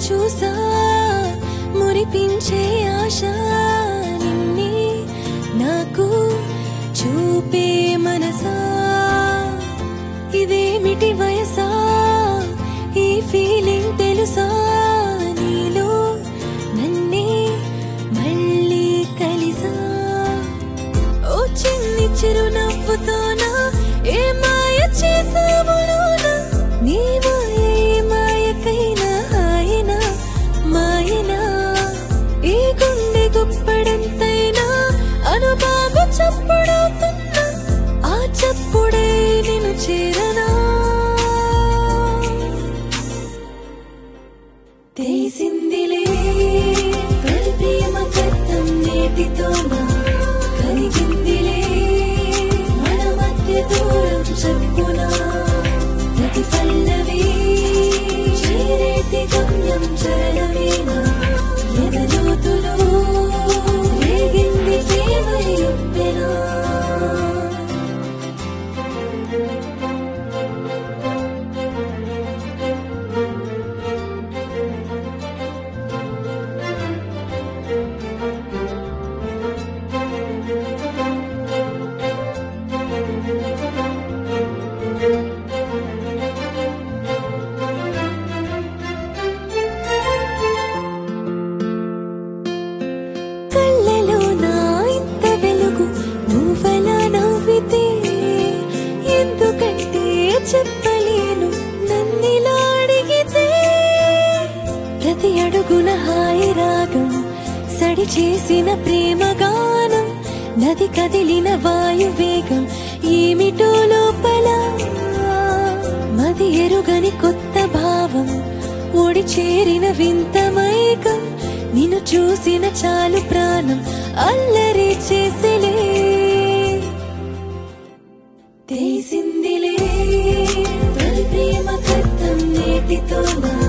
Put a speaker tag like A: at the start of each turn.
A: చూసా మురిపించే ఆశ నిన్నే నాకు చూపే మనసా ఇదేమిటి వయసా ఈ ఫీలింగ్ తెలుసా నీలో నన్నే మళ్ళీ కలిసా ఓ చిన్ని చిరునవ్వుతోనా ఏ మాయ చేసావు లోనా? నీ మాయ ఏ మాయకైనా హాయినా మాయనా ఈ గుండె గుప్పడంతైనా అనుబాగు చప్పుడవుతున్నా ఆ చప్పుడే నేను చేరనా తెలిసిందిలే తొలి ప్రేమ కథం నేటితోనా కలిగిందిలే మన మధ్య దూరం చెప్పునా ప్రతి పల్లవి చేరేటి గమ్యం చరణమేనా ఎదలోతులో రేగింది ప్రేమ ఎప్పెనా కళ్ళలో నా ఇంత వెలుగు నువ్వలా నవ్వితే ఎందుకంటే చెప్పలేను నన్నిలా అడిగితే ప్రతి అడుగున హాయి రాగం సడి చేసిన ప్రేమ గానం నది కదిలిన వాయు వేగం ఏమిటో లోపల మది ఎరుగని కొత్త భావం ఓడి చేరిన వింత మైకం నిన్ను చూసిన చాలు ప్రాణం అల్లరి చేసిలే తెలిసిందిలే తొలి ప్రేమ కథం నేటితో నా